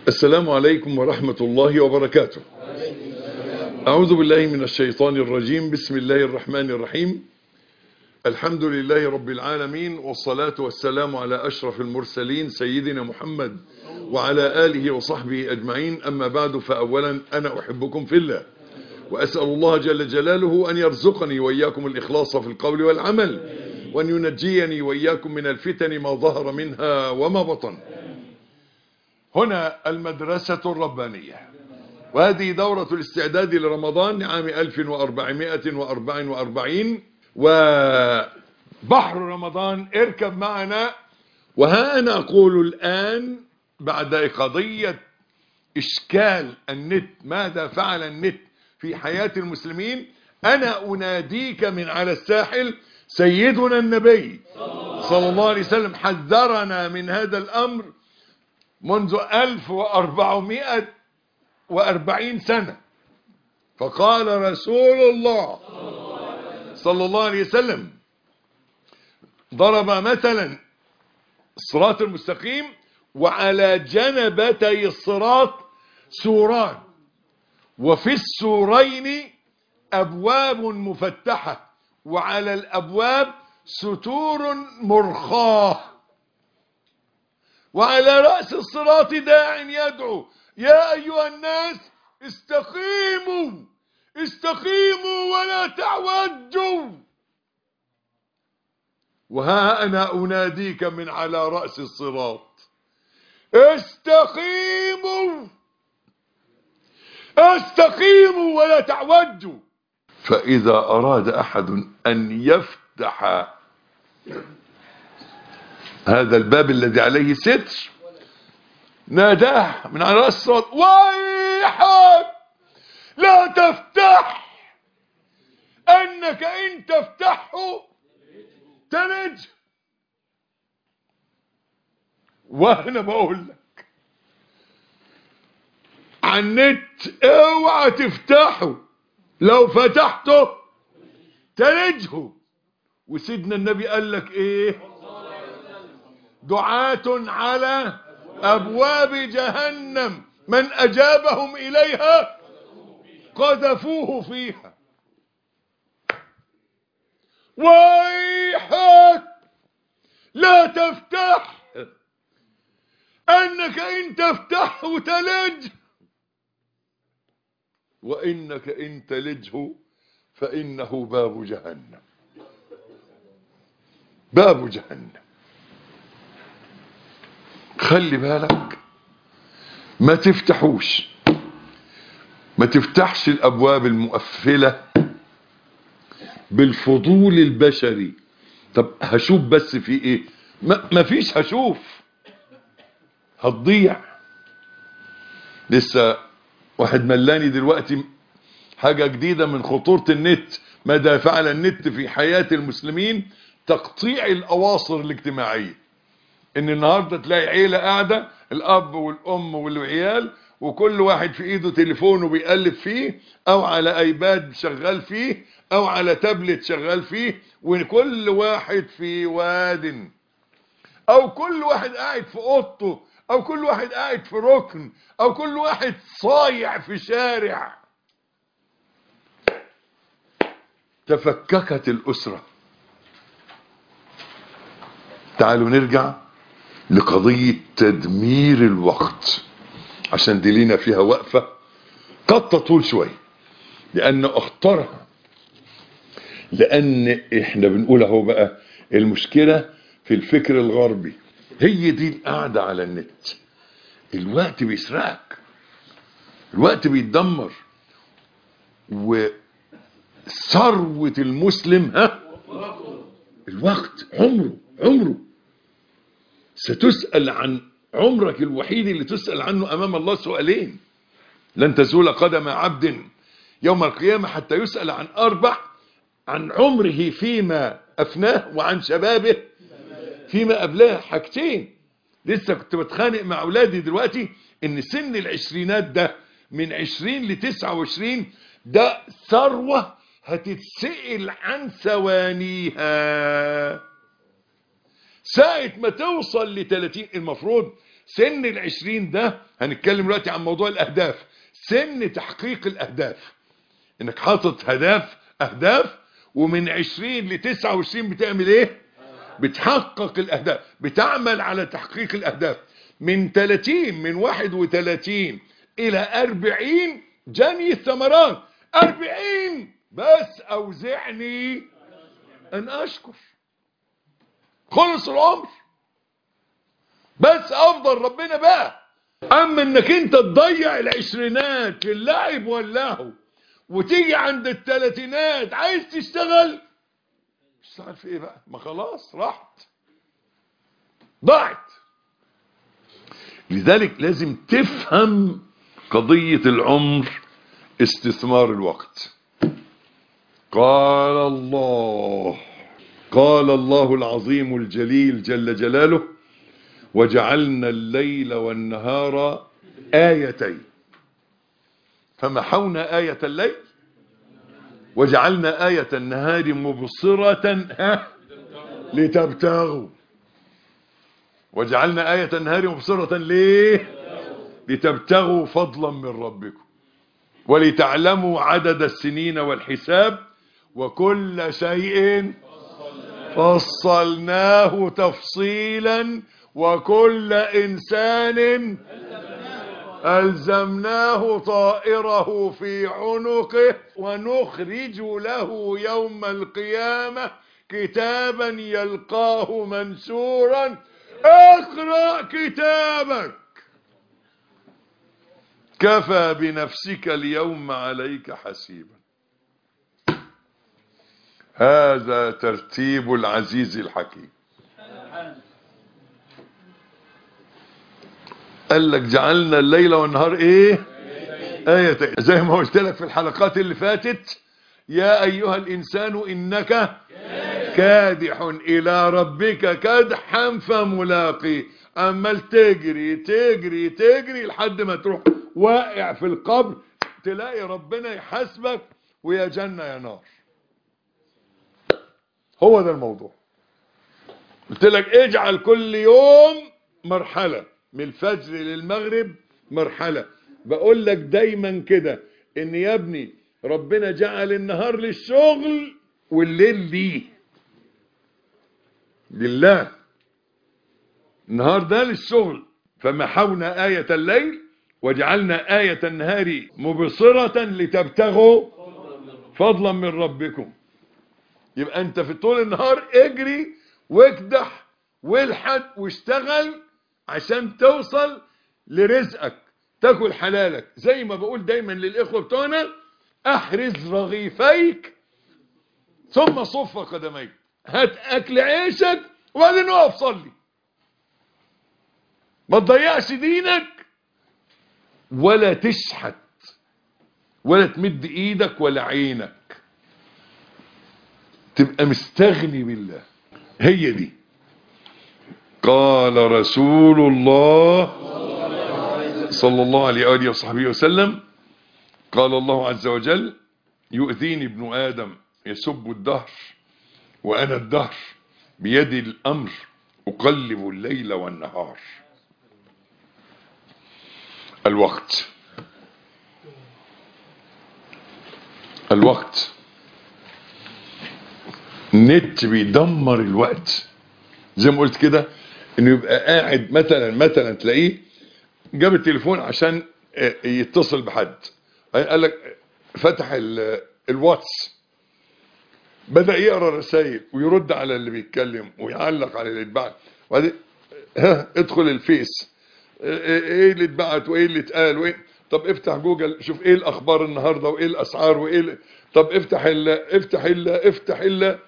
السلام عليكم ورحمة الله وبركاته أعوذ بالله من الشيطان الرجيم بسم الله الرحمن الرحيم الحمد لله رب العالمين والصلاة والسلام على أشرف المرسلين سيدنا محمد وعلى آله وصحبه أجمعين أما بعد فأولا أنا أحبكم في الله وأسأل الله جل جلاله أن يرزقني وإياكم الإخلاص في القول والعمل وأن ينجيني وإياكم من الفتن ما ظهر منها وما بطن هنا المدرسة الربانية وهذه دورة الاستعداد لرمضان عام 1444 وبحر رمضان اركب معنا وها أنا أقول الآن بعد قضية إشكال النت ماذا فعل النت في حياة المسلمين أنا أناديك من على الساحل سيدنا النبي صلى الله عليه وسلم حذرنا من هذا الأمر منذ 1440 سنة فقال رسول الله صلى الله عليه وسلم ضرب مثلا الصراط المستقيم وعلى جنبتي الصراط سوران وفي السورين أبواب مفتحة وعلى الأبواب ستور مرخاه وعلى رأس الصراط داع يدعو يا أيها الناس استقيموا استقيموا ولا تعوجوا وها أنا أناديك من على رأس الصراط استقيموا استقيموا ولا تعوجوا فإذا أراد أحد أن يفتح هذا الباب الذي عليه ستر ناداه من على رأس الصراط ويحك لا تفتح أنك إن تفتحه تلج وأنا بقول لك على النت اوعى تفتحه لو فتحته تلجه وسيدنا النبي قال لك ايه دعاة على ابواب جهنم من اجابهم اليها قذفوه فيها ويحك لا تفتح انك ان تفتحه تلج وانك ان تلجه فانه باب جهنم باب جهنم خلي بالك ما تفتحوش ما تفتحش الابواب المقفلة بالفضول البشري طب هشوف بس في ايه ما, ما فيش هشوف هتضيع لسه واحد ملاني دلوقتي حاجة جديدة من خطورة النت ماذا فعل النت في حياة المسلمين تقطيع الأواصر الاجتماعية ان النهاردة تلاقي عيلة قاعدة الأب والأم والعيال وكل واحد في ايده تليفونه بيقلب فيه او على ايباد شغال فيه او على تابلت شغال فيه وكل واحد في واد او كل واحد قاعد في اوضته او كل واحد قاعد في ركن او كل واحد صايع في شارع تفككت الاسرة تعالوا نرجع لقضية تدمير الوقت عشان دي لينا فيها وقفة قد تطول شوية لان اخطرها لان احنا بنقول اهو بقى المشكلة في الفكر الغربي هي دي القعدة على النت الوقت بيسرقك الوقت بيتدمر وثروة المسلم ها الوقت عمره عمره ستسأل عن عمرك الوحيد اللي تسأل عنه أمام الله سؤالين لن تزول قدم عبد يوم القيامة حتى يسأل عن أربع عن عمره فيما أفناه وعن شبابه فيما أبلاه حاجتين لسه كنت بتخانق مع أولادي دلوقتي إن سن العشرينات ده من عشرين لتسعة وعشرين ده ثروة هتتسئل عن ثوانيها ساعة ما توصل ل 30 المفروض سن العشرين ده هنتكلم دلوقتي عن موضوع الاهداف سن تحقيق الاهداف انك حاطط هدف اهداف ومن عشرين لتسعة وعشرين بتعمل ايه بتحقق الاهداف بتعمل على تحقيق الاهداف من 30 من 31 الى 40 جني الثمرات 40 بس اوزعني ان اشكر خلص العمر بس افضل ربنا بقى اما انك انت تضيع العشرينات في اللعب واللهو وتيجي عند الثلاثينات عايز تشتغل تشتغل في ايه بقى ما خلاص راحت ضاعت لذلك لازم تفهم قضية العمر استثمار الوقت قال الله قال الله العظيم الجليل جل جلاله وجعلنا الليل والنهار آيتين فمحونا آية الليل وجعلنا آية النهار مبصرة ها لتبتغوا وجعلنا آية النهار مبصرة ليه لتبتغوا فضلا من ربكم ولتعلموا عدد السنين والحساب وكل شيء فصلناه تفصيلا وكل إنسان ألزمناه طائره في عنقه ونخرج له يوم القيامة كتابا يلقاه منشورا اقرأ كتابك كفى بنفسك اليوم عليك حسيبا هذا ترتيب العزيز الحكيم قال لك جعلنا الليل والنهار ايه آية زي ما قلت لك في الحلقات اللي فاتت يا أيها الإنسان إنك كادح إلى ربك كدحا فملاقي عمال تجري تجري تجري لحد ما تروح واقع في القبر تلاقي ربنا يحاسبك ويا جنة يا نار هو ده الموضوع قلت لك اجعل كل يوم مرحلة من الفجر للمغرب مرحلة بقول لك دايما كده ان يا ابني ربنا جعل النهار للشغل والليل ليه لله النهار ده للشغل فمحونا آية الليل وجعلنا آية النهار مبصرة لتبتغوا فضلا من ربكم يبقى انت في طول النهار اجري واكدح والحد واشتغل عشان توصل لرزقك تاكل حلالك زي ما بقول دايما للاخوه بتوعنا احرز رغيفيك ثم صف قدميك هات اكل عيشك وبعدين اقف صلي ما تضيعش دينك ولا تشحت ولا تمد ايدك ولا عينك تبقى مستغني بالله هي دي قال رسول الله صلى الله عليه وآله وصحبه وسلم قال الله عز وجل يؤذيني ابن آدم يسب الدهر وأنا الدهر بيدي الأمر أقلب الليل والنهار الوقت الوقت النت بيدمر الوقت زي ما قلت كده انه يبقى قاعد مثلا مثلا تلاقيه جاب التليفون عشان يتصل بحد قال لك فتح الواتس بدأ يقرا الرسائل ويرد على اللي بيتكلم ويعلق على اللي اتبعت وبعدين ها ادخل الفيس ايه اللي اتبعت وايه اللي اتقال وايه طب افتح جوجل شوف ايه الاخبار النهارده وايه الاسعار وايه ال... طب افتح ال... افتح ال... افتح ال...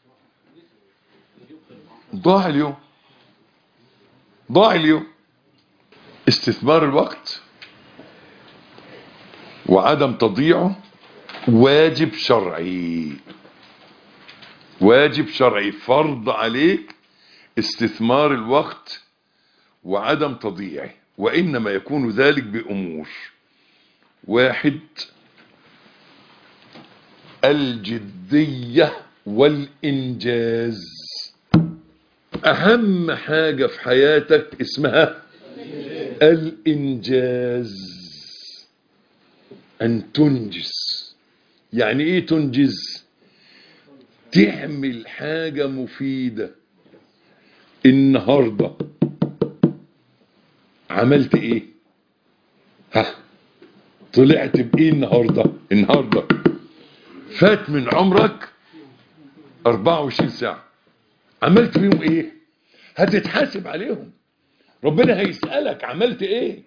ضاع اليوم ضاع اليوم استثمار الوقت وعدم تضييعه واجب شرعي واجب شرعي فرض عليك استثمار الوقت وعدم تضييعه وإنما يكون ذلك بأمور واحد الجدية والإنجاز أهم حاجة في حياتك اسمها الإنجاز أن تنجز يعني إيه تنجز تعمل حاجة مفيدة النهاردة عملت إيه ها طلعت بإيه النهاردة النهاردة فات من عمرك 24 ساعة عملت بيهم إيه هتتحاسب عليهم ربنا هيسألك عملت ايه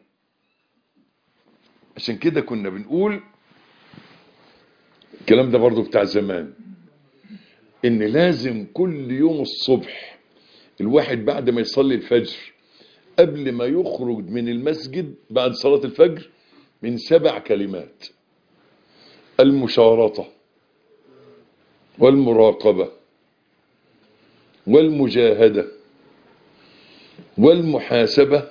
عشان كده كنا بنقول الكلام ده برضو بتاع زمان ان لازم كل يوم الصبح الواحد بعد ما يصلي الفجر قبل ما يخرج من المسجد بعد صلاة الفجر من سبع كلمات المشارطة والمراقبة والمجاهدة والمحاسبة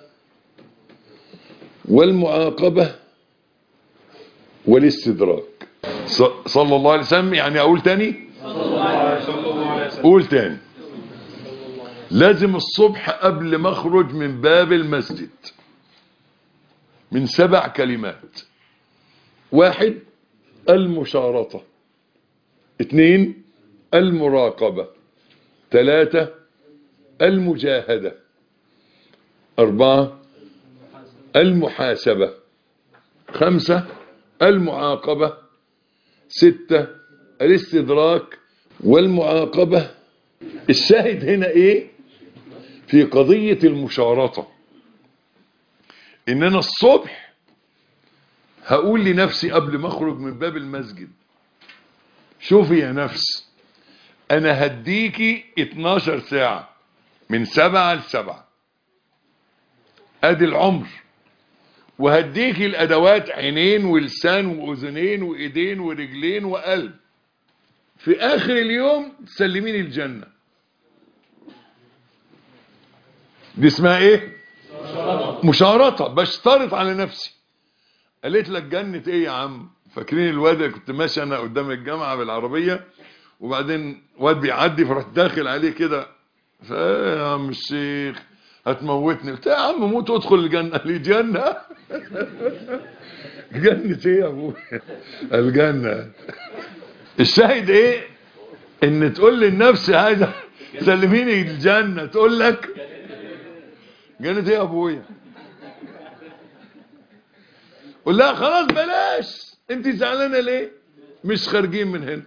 والمعاقبة والاستدراك صلى الله عليه وسلم يعني أقول تاني قول تاني لازم الصبح قبل ما اخرج من باب المسجد من سبع كلمات واحد المشارطة اثنين المراقبة ثلاثة المجاهدة أربعة المحاسبة خمسة المعاقبة ستة الاستدراك والمعاقبة الشاهد هنا ايه في قضية المشارطة ان انا الصبح هقول لنفسي قبل ما اخرج من باب المسجد شوفي يا نفس انا هديكي 12 ساعة من سبعة لسبعة ادي العمر وهديكي الادوات عينين ولسان واذنين وايدين ورجلين وقلب في اخر اليوم تسلميني الجنة دي اسمها ايه مشارطة بشترط على نفسي قالت لك جنة ايه يا عم فاكرين الواد اللي كنت ماشي انا قدام الجامعة بالعربية وبعدين واد بيعدي فرحت داخل عليه كده فايه يا عم الشيخ هتموتني قلت يا عم موت وادخل الجنة قال لي جنة جنة ايه يا ابويا الجنة الشاهد ايه ان تقول للنفس هذا سلميني الجنة تقول لك جنة ايه يا ابويا قول لها خلاص بلاش انت زعلانه ليه مش خارجين من هنا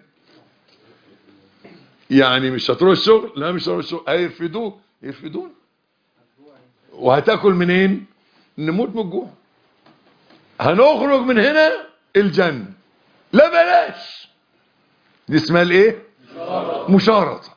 يعني مش هتروح الشغل لا مش هتروح الشغل هيرفدوه يرفدون وهتاكل منين نموت من الجوع هنخرج من هنا الجنة لا بلاش دي اسمها الايه مشارطة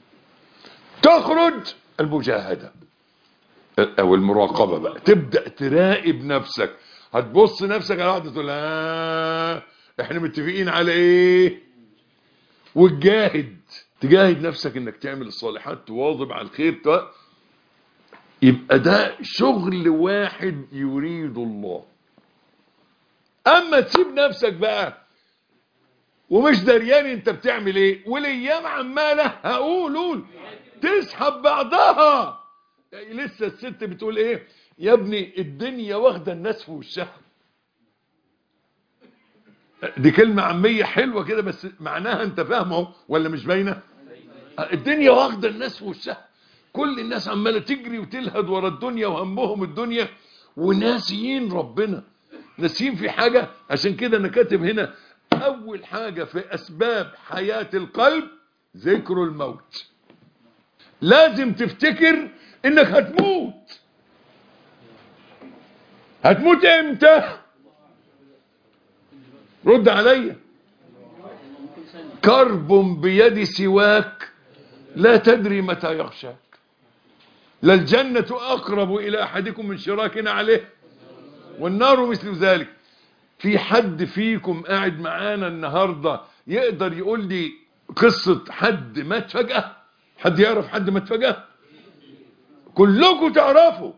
تخرج المجاهدة او المراقبة بقى تبدأ تراقب نفسك هتبص نفسك على واحدة تقول آه احنا متفقين على ايه وتجاهد تجاهد نفسك انك تعمل الصالحات تواظب على الخير تو... يبقى ده شغل واحد يريد الله اما تسيب نفسك بقى ومش دريان انت بتعمل ايه والايام عماله هقول قول تسحب بعضها يعني لسه الست بتقول ايه يا ابني الدنيا واخده الناس في وشها دي كلمة عامية حلوة كده بس معناها انت فاهمه ولا مش باينة الدنيا واخده الناس في وشها كل الناس عمالة تجري وتلهد ورا الدنيا وهمهم الدنيا وناسيين ربنا ناسيين في حاجة عشان كده انا كاتب هنا اول حاجة في اسباب حياة القلب ذكر الموت لازم تفتكر انك هتموت هتموت امتى رد عليا كرب بيد سواك لا تدري متى يغشاك للجنة أقرب إلى أحدكم من شراكنا عليه والنار مثل ذلك في حد فيكم قاعد معانا النهاردة يقدر يقول لي قصة حد مات فجأة حد يعرف حد مات فجأة كلكم تعرفوا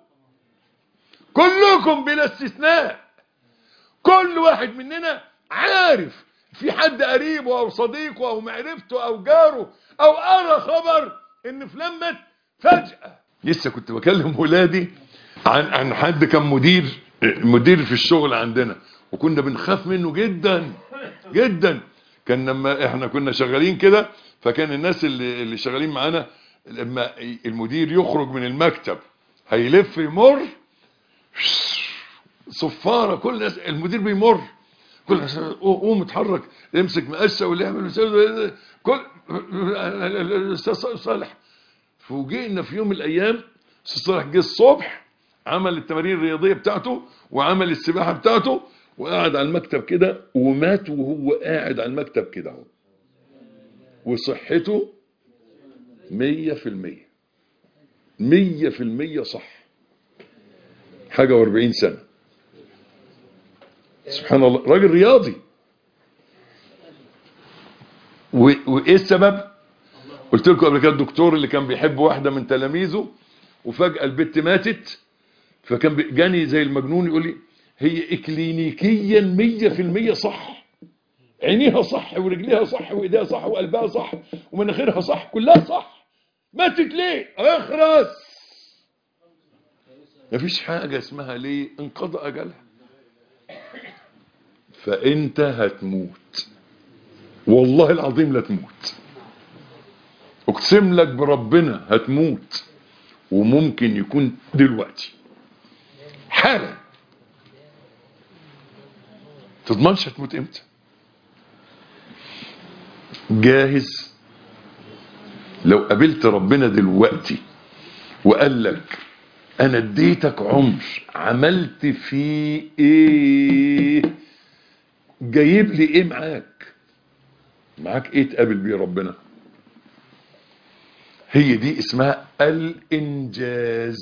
كلكم بلا استثناء كل واحد مننا عارف في حد قريبه او صديقه او معرفته او جاره او قرا خبر ان فلان مات فجأة لسه كنت بكلم ولادي عن عن حد كان مدير مدير في الشغل عندنا وكنا بنخاف منه جدا جدا كان لما احنا كنا شغالين كده فكان الناس اللي اللي شغالين معانا لما المدير يخرج من المكتب هيلف يمر صفاره كل الناس المدير بيمر كل الناس قوم اتحرك امسك مقشه واللي يعمل ويسوي، كل الاستاذ صالح فوجئنا في يوم من الايام استاذ صالح جه الصبح عمل التمارين الرياضيه بتاعته وعمل السباحه بتاعته وقعد على المكتب كده ومات وهو قاعد على المكتب كده اهو وصحته مية في المية مية في المية صح حاجة واربعين سنة سبحان الله راجل رياضي و- وايه السبب قلت لكم قبل كده الدكتور اللي كان بيحب واحدة من تلاميذه وفجأة البت ماتت فكان بي- جاني زي المجنون يقول لي هي اكلينيكيا مية في المية صح عينيها صح ورجليها صح وايديها صح وقلبها صح ومناخيرها صح كلها صح ماتت ليه اخرس مفيش حاجة اسمها ليه انقضى اجلها فانت هتموت والله العظيم لا تموت اقسم لك بربنا هتموت وممكن يكون دلوقتي حالا تضمنش هتموت امتى جاهز لو قابلت ربنا دلوقتي وقال لك انا اديتك عمر عملت فيه ايه جايب لي ايه معاك معاك ايه تقابل بيه ربنا هي دي اسمها الانجاز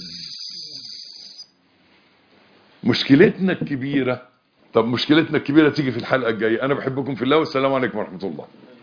مشكلتنا الكبيرة طب مشكلتنا الكبيرة تيجي في الحلقة الجاية انا بحبكم في الله والسلام عليكم ورحمة الله